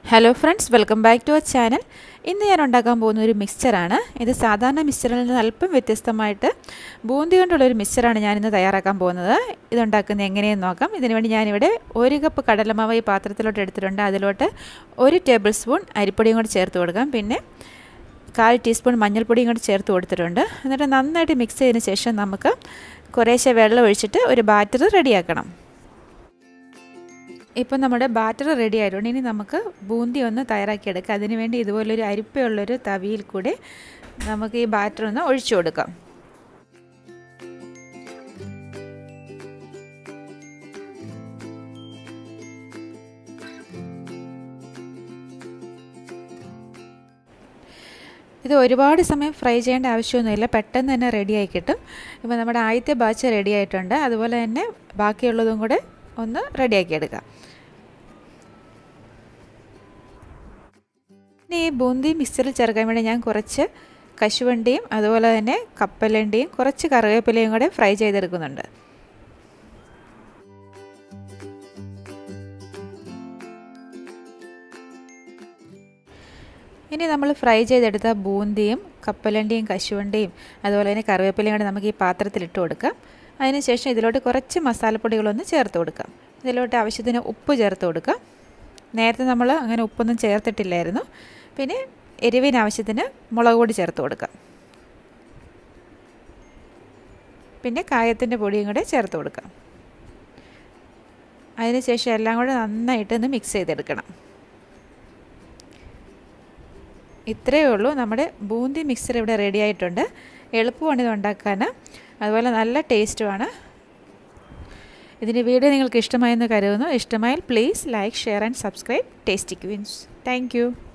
hello friends welcome back to our channel ഇന്ന് ഞാൻ ഉണ്ടാക്കാൻ പോകുന്ന ഒരു മിക്സ്ചറാണ് ഇത് സാധാരണ മിക്സ്ചറിൽ നിന്ന് അല്പം വ്യത്യസ്തമായിട്ട് ബൂന്തി കൊണ്ടുള്ളൊരു മിക്സ്ചറാണ് ഞാനിന്ന് തയ്യാറാക്കാൻ പോകുന്നത് ഇതുണ്ടാക്കുന്നത് എങ്ങനെയെന്ന് നോക്കാം ഇതിനുവേണ്ടി ഞാനിവിടെ ഒരു കപ്പ് കടലമാവ് ഈ പാത്രത്തിലോട്ട് എടുത്തിട്ടുണ്ട് അതിലോട്ട് ഒരു ടേബിൾ സ്പൂൺ അരിപ്പൊടിയും കൂടി ചേർത്ത് കൊടുക്കാം പിന്നെ കാൽ ടീസ്പൂൺ മഞ്ഞൾപ്പൊടിയും കൂടി ചേർത്ത് കൊടുത്തിട്ടുണ്ട് എന്നിട്ട് നന്നായിട്ട് മിക്സ് ചെയ്തതിന് ശേഷം നമുക്ക് കുറേശ്ശെ വെള്ളം ഒഴിച്ചിട്ട് ഒരു ബാറ്റർ റെഡിയാക്കണം ഇപ്പം നമ്മുടെ ബാറ്റർ റെഡി ആയിട്ടുണ്ട് ഇനി നമുക്ക് ബൂന്തി ഒന്ന് തയ്യാറാക്കിയെടുക്കാം അതിനുവേണ്ടി ഇതുപോലൊരു അരിപ്പയുള്ളൊരു തവിയിൽ കൂടി നമുക്ക് ഈ ബാറ്റർ ഒന്ന് ഒഴിച്ചു കൊടുക്കാം ഇത് ഒരുപാട് സമയം ഫ്രൈ ചെയ്യേണ്ട ആവശ്യമൊന്നുമില്ല പെട്ടെന്ന് തന്നെ റെഡിയായി കിട്ടും ഇപ്പോൾ നമ്മുടെ ആദ്യത്തെ ബാച്ച് റെഡി ആയിട്ടുണ്ട് അതുപോലെ തന്നെ ബാക്കിയുള്ളതും കൂടെ ഒന്ന് റെഡിയാക്കി എടുക്കാം ഇനി ഈ ബൂന്തി മിക്സറിൽ ചേർക്കാൻ വേണ്ടി ഞാൻ കുറച്ച് കശുവണ്ടിയും അതുപോലെ തന്നെ കപ്പലണ്ടിയും കുറച്ച് കറിവേപ്പിലയും കൂടെ ഫ്രൈ ചെയ്തെടുക്കുന്നുണ്ട് ഇനി നമ്മൾ ഫ്രൈ ചെയ്തെടുത്ത ബൂന്തിയും കപ്പലണ്ടിയും കശുവണ്ടിയും അതുപോലെ തന്നെ കറിവേപ്പിലയും കൂടെ നമുക്ക് ഈ പാത്രത്തിൽ ഇട്ട് കൊടുക്കാം അതിനുശേഷം ഇതിലോട്ട് കുറച്ച് മസാലപ്പൊടികളൊന്ന് ചേർത്ത് കൊടുക്കാം ഇതിലോട്ട് ആവശ്യത്തിന് ഉപ്പ് ചേർത്ത് കൊടുക്കാം നേരത്തെ നമ്മൾ അങ്ങനെ ഉപ്പൊന്നും ചേർത്തിട്ടില്ലായിരുന്നു പിന്നെ എരിവിന് ആവശ്യത്തിന് മുളക് പൊടി ചേർത്ത് കൊടുക്കാം പിന്നെ കായത്തിൻ്റെ പൊടിയും കൂടെ ചേർത്ത് കൊടുക്കാം അതിനുശേഷം എല്ലാം കൂടെ നന്നായിട്ടൊന്ന് മിക്സ് ചെയ്തെടുക്കണം ഇത്രയേ ഉള്ളൂ നമ്മുടെ ബൂന്തി മിക്സർ ഇവിടെ റെഡി ആയിട്ടുണ്ട് എളുപ്പമാണ് ഇത് ഉണ്ടാക്കാൻ അതുപോലെ നല്ല ടേസ്റ്റുമാണ് ഇതിൻ്റെ വീഡിയോ നിങ്ങൾക്ക് ഇഷ്ടമായെന്ന് കരുതുന്നു ഇഷ്ടമായാൽ please like share and subscribe Tasty Queens thank